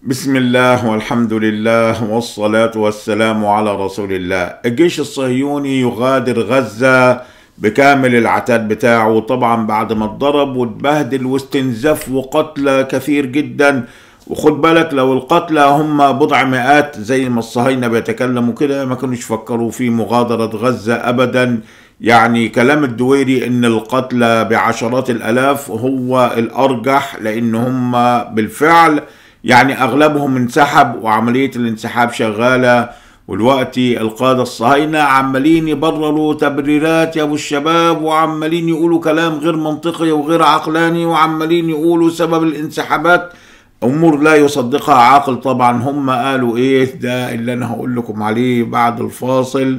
بسم الله والحمد لله والصلاة والسلام على رسول الله الجيش الصهيوني يغادر غزة بكامل العتاد بتاعه طبعا بعد ما اتضرب واتبهدل واستنزف وقتلى كثير جدا وخد بالك لو القتلى هم بضع مئات زي ما الصهاينة بيتكلموا كده ما كانوش فكروا في مغادرة غزة أبدا يعني كلام الدويري ان القتلى بعشرات الالاف هو الارجح لان هم بالفعل يعني اغلبهم انسحب وعمليه الانسحاب شغاله والوقت القادة الصهاينة عمالين يبرروا تبريرات يا ابو الشباب وعمالين يقولوا كلام غير منطقي وغير عقلاني وعمالين يقولوا سبب الانسحابات امور لا يصدقها عاقل طبعا هم قالوا ايه ده اللي انا هقول لكم عليه بعد الفاصل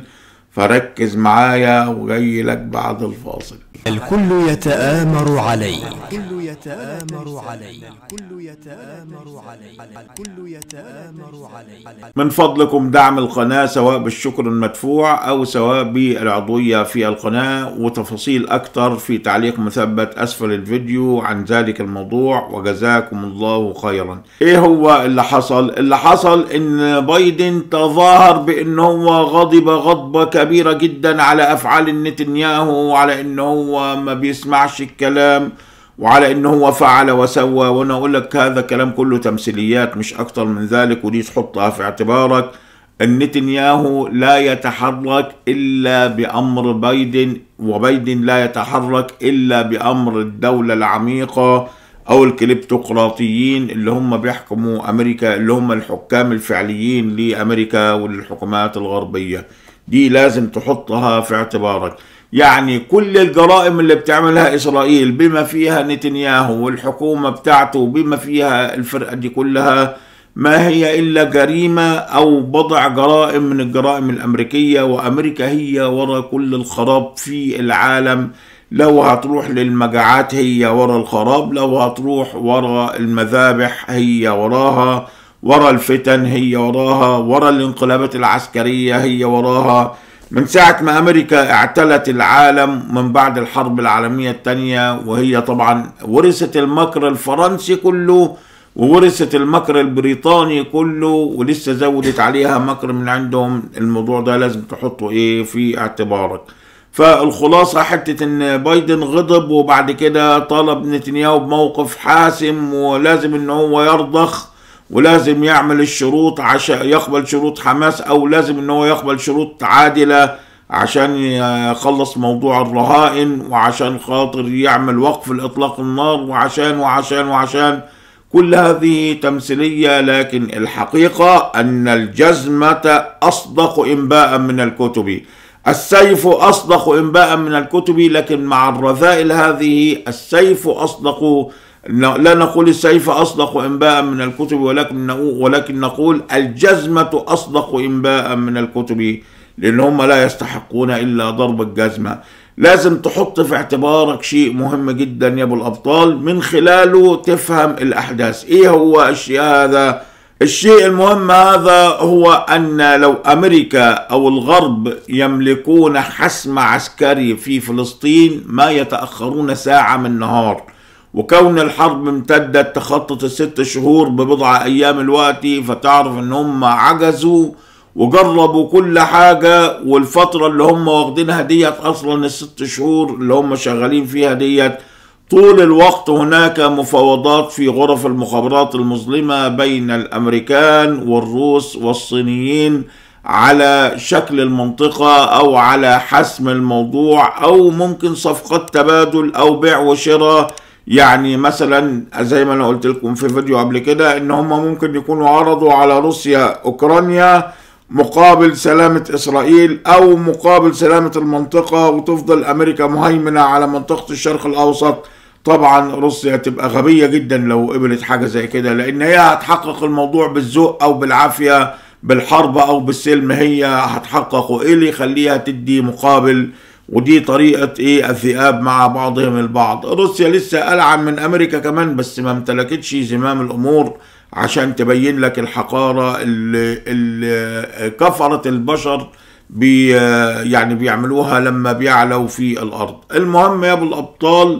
فركز معايا وجاي لك بعد الفاصل الكل يتآمر علي الكل يتآمر علي الكل يتآمر علي الكل يتآمر علي من فضلكم دعم القناة سواء بالشكر المدفوع أو سواء بالعضوية في القناة وتفاصيل أكثر في تعليق مثبت أسفل الفيديو عن ذلك الموضوع وجزاكم الله خيرا إيه هو اللي حصل؟ اللي حصل إن بايدن تظاهر بأن هو غضب غضبة كبيرة جدا على أفعال نتنياهو وعلى أنه هو ما بيسمعش الكلام وعلى انه هو فعل وسوى وانا اقول لك هذا كلام كله تمثيليات مش اكتر من ذلك ودي تحطها في اعتبارك ان نتنياهو لا يتحرك الا بامر بايدن وبايدن لا يتحرك الا بامر الدوله العميقه او الكليبتوقراطيين اللي هم بيحكموا امريكا اللي هم الحكام الفعليين لامريكا وللحكومات الغربيه دي لازم تحطها في اعتبارك يعني كل الجرائم اللي بتعملها اسرائيل بما فيها نتنياهو والحكومه بتاعته بما فيها الفرقه دي كلها ما هي الا جريمه او بضع جرائم من الجرائم الامريكيه وامريكا هي ورا كل الخراب في العالم لو هتروح للمجاعات هي ورا الخراب لو هتروح ورا المذابح هي وراها ورا الفتن هي وراها ورا الانقلابات العسكريه هي وراها من ساعة ما أمريكا اعتلت العالم من بعد الحرب العالمية الثانية وهي طبعا ورثت المكر الفرنسي كله وورثت المكر البريطاني كله ولسه زودت عليها مكر من عندهم الموضوع ده لازم تحطه ايه في اعتبارك فالخلاصة حتة ان بايدن غضب وبعد كده طالب نتنياهو بموقف حاسم ولازم ان هو يرضخ ولازم يعمل الشروط عشان يقبل شروط حماس او لازم ان هو يقبل شروط عادلة عشان يخلص موضوع الرهائن وعشان خاطر يعمل وقف الاطلاق النار وعشان وعشان وعشان كل هذه تمثيلية لكن الحقيقة ان الجزمة اصدق انباء من الكتب السيف اصدق انباء من الكتب لكن مع الرذائل هذه السيف اصدق لا نقول السيف أصدق إنباء من الكتب ولكن نقول, ولكن نقول الجزمة أصدق إنباء من الكتب لأن هم لا يستحقون إلا ضرب الجزمة لازم تحط في اعتبارك شيء مهم جدا يا أبو الأبطال من خلاله تفهم الأحداث إيه هو الشيء هذا الشيء المهم هذا هو أن لو أمريكا أو الغرب يملكون حسم عسكري في فلسطين ما يتأخرون ساعة من نهار وكون الحرب امتدت تخطت الست شهور ببضع ايام الوقت فتعرف ان هم عجزوا وجربوا كل حاجة والفترة اللي هم واخدينها ديت اصلا الست شهور اللي هم شغالين فيها ديت طول الوقت هناك مفاوضات في غرف المخابرات المظلمة بين الامريكان والروس والصينيين على شكل المنطقة او على حسم الموضوع او ممكن صفقات تبادل او بيع وشراء يعني مثلا زي ما انا قلت لكم في فيديو قبل كده ان هم ممكن يكونوا عرضوا على روسيا اوكرانيا مقابل سلامة اسرائيل او مقابل سلامة المنطقة وتفضل امريكا مهيمنة على منطقة الشرق الاوسط طبعا روسيا تبقى غبية جدا لو قبلت حاجة زي كده لان هي هتحقق الموضوع بالذوق او بالعافية بالحرب او بالسلم هي هتحقق ايه اللي يخليها تدي مقابل ودي طريقة ايه الذئاب مع بعضهم البعض روسيا لسه ألعن من أمريكا كمان بس ما امتلكتش زمام الأمور عشان تبين لك الحقارة اللي, اللي كفرت البشر بي يعني بيعملوها لما بيعلوا في الأرض المهم يا أبو الأبطال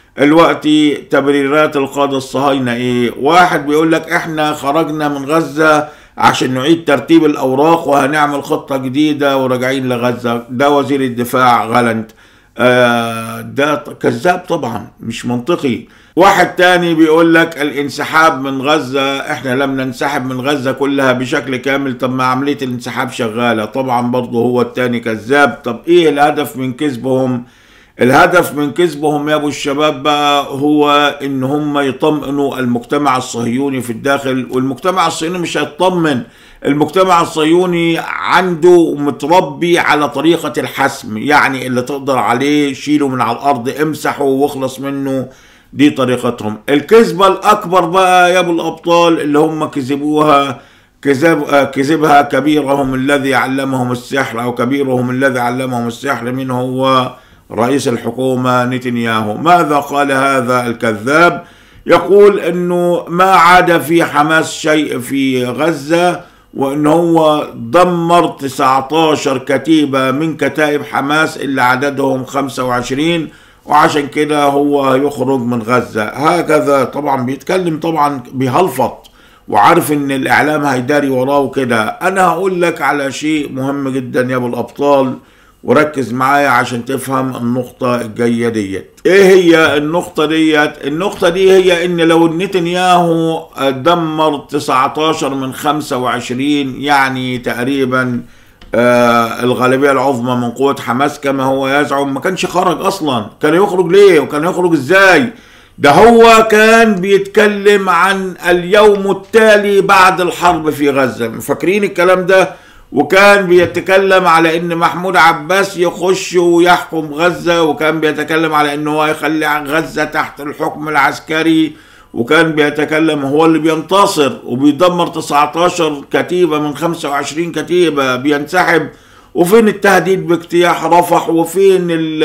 دلوقتي تبريرات القادة الصهاينة ايه واحد بيقول لك احنا خرجنا من غزة عشان نعيد ترتيب الاوراق وهنعمل خطة جديدة وراجعين لغزة ده وزير الدفاع غالنت آه ده كذاب طبعا مش منطقي واحد تاني بيقول لك الانسحاب من غزة احنا لم ننسحب من غزة كلها بشكل كامل طب ما عملية الانسحاب شغالة طبعا برضه هو التاني كذاب طب ايه الهدف من كذبهم الهدف من كذبهم يا ابو الشباب بقى هو ان هم يطمئنوا المجتمع الصهيوني في الداخل والمجتمع الصهيوني مش هيطمن المجتمع الصهيوني عنده متربي على طريقة الحسم يعني اللي تقدر عليه شيله من على الارض امسحه واخلص منه دي طريقتهم الكذبة الاكبر بقى يا ابو الابطال اللي هم كذبوها كذب كذبها كبيرهم الذي علمهم السحر او كبيرهم الذي علمهم السحر من هو رئيس الحكومة نتنياهو ماذا قال هذا الكذاب يقول انه ما عاد في حماس شيء في غزة وان هو دمر 19 كتيبة من كتائب حماس اللي عددهم 25 وعشان كده هو يخرج من غزة هكذا طبعا بيتكلم طبعا بيهلفط وعارف ان الاعلام هيداري وراه كده انا هقول لك على شيء مهم جدا يا ابو الابطال وركز معايا عشان تفهم النقطة الجاية ديت ايه هي النقطة ديت النقطة دي هي ان لو نتنياهو دمر 19 من 25 يعني تقريبا آه الغالبية العظمى من قوة حماس كما هو يزعم ما كانش خرج اصلا كان يخرج ليه وكان يخرج ازاي ده هو كان بيتكلم عن اليوم التالي بعد الحرب في غزة فاكرين الكلام ده وكان بيتكلم على ان محمود عباس يخش ويحكم غزة وكان بيتكلم على ان هو يخلي غزة تحت الحكم العسكري وكان بيتكلم هو اللي بينتصر وبيدمر 19 كتيبة من 25 كتيبة بينسحب وفين التهديد باجتياح رفح وفين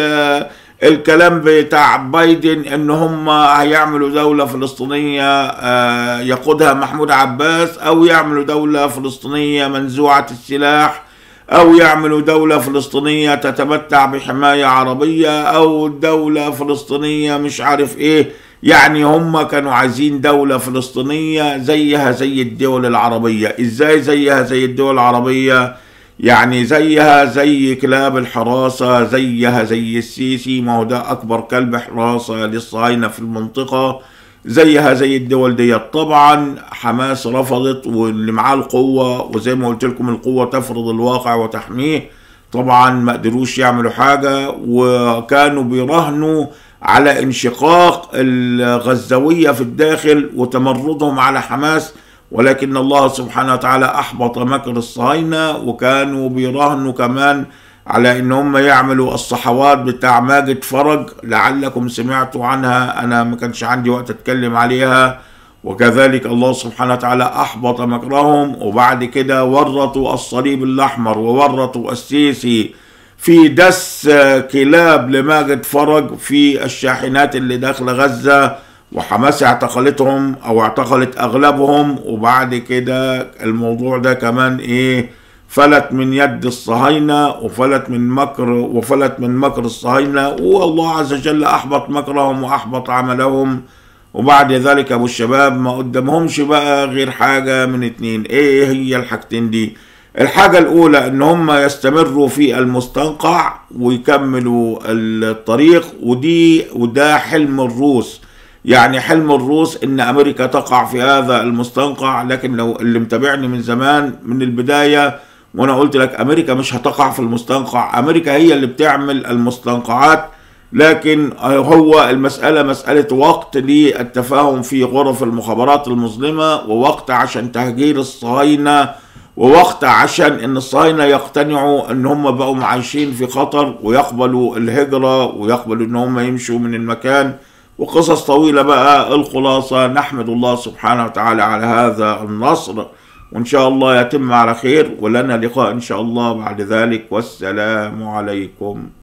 الكلام بتاع بايدن ان هم هيعملوا دولة فلسطينية يقودها محمود عباس او يعملوا دولة فلسطينية منزوعة السلاح او يعملوا دولة فلسطينية تتمتع بحماية عربية او دولة فلسطينية مش عارف ايه يعني هم كانوا عايزين دولة فلسطينية زيها زي الدول العربية ازاي زيها زي الدول العربية يعني زيها زي كلاب الحراسة زيها زي السيسي ما هو ده أكبر كلب حراسة للصهاينة في المنطقة زيها زي الدول ديت طبعا حماس رفضت واللي معاه القوة وزي ما قلت لكم القوة تفرض الواقع وتحميه طبعا ما قدروش يعملوا حاجة وكانوا بيراهنوا على انشقاق الغزاوية في الداخل وتمردهم على حماس ولكن الله سبحانه وتعالى احبط مكر الصهاينه وكانوا بيراهنوا كمان على ان هم يعملوا الصحوات بتاع ماجد فرج لعلكم سمعتوا عنها انا ما كانش عندي وقت اتكلم عليها وكذلك الله سبحانه وتعالى احبط مكرهم وبعد كده ورطوا الصليب الاحمر وورطوا السيسي في دس كلاب لماجد فرج في الشاحنات اللي داخل غزه وحماس اعتقلتهم او اعتقلت اغلبهم وبعد كده الموضوع ده كمان ايه فلت من يد الصهاينة وفلت من مكر وفلت من مكر الصهاينة والله عز وجل احبط مكرهم واحبط عملهم وبعد ذلك ابو الشباب ما قدامهمش بقى غير حاجة من اتنين ايه هي الحاجتين دي الحاجة الأولى إن هم يستمروا في المستنقع ويكملوا الطريق ودي وده حلم الروس يعني حلم الروس ان امريكا تقع في هذا المستنقع لكن لو اللي متابعني من زمان من البدايه وانا قلت لك امريكا مش هتقع في المستنقع امريكا هي اللي بتعمل المستنقعات لكن هو المساله مساله وقت للتفاهم في غرف المخابرات المظلمه ووقت عشان تهجير الصهاينه ووقت عشان ان الصهاينه يقتنعوا ان هم بقوا عايشين في خطر ويقبلوا الهجره ويقبلوا ان هم يمشوا من المكان وقصص طويلة بقى الخلاصة نحمد الله سبحانه وتعالى على هذا النصر وإن شاء الله يتم على خير ولنا لقاء إن شاء الله بعد ذلك والسلام عليكم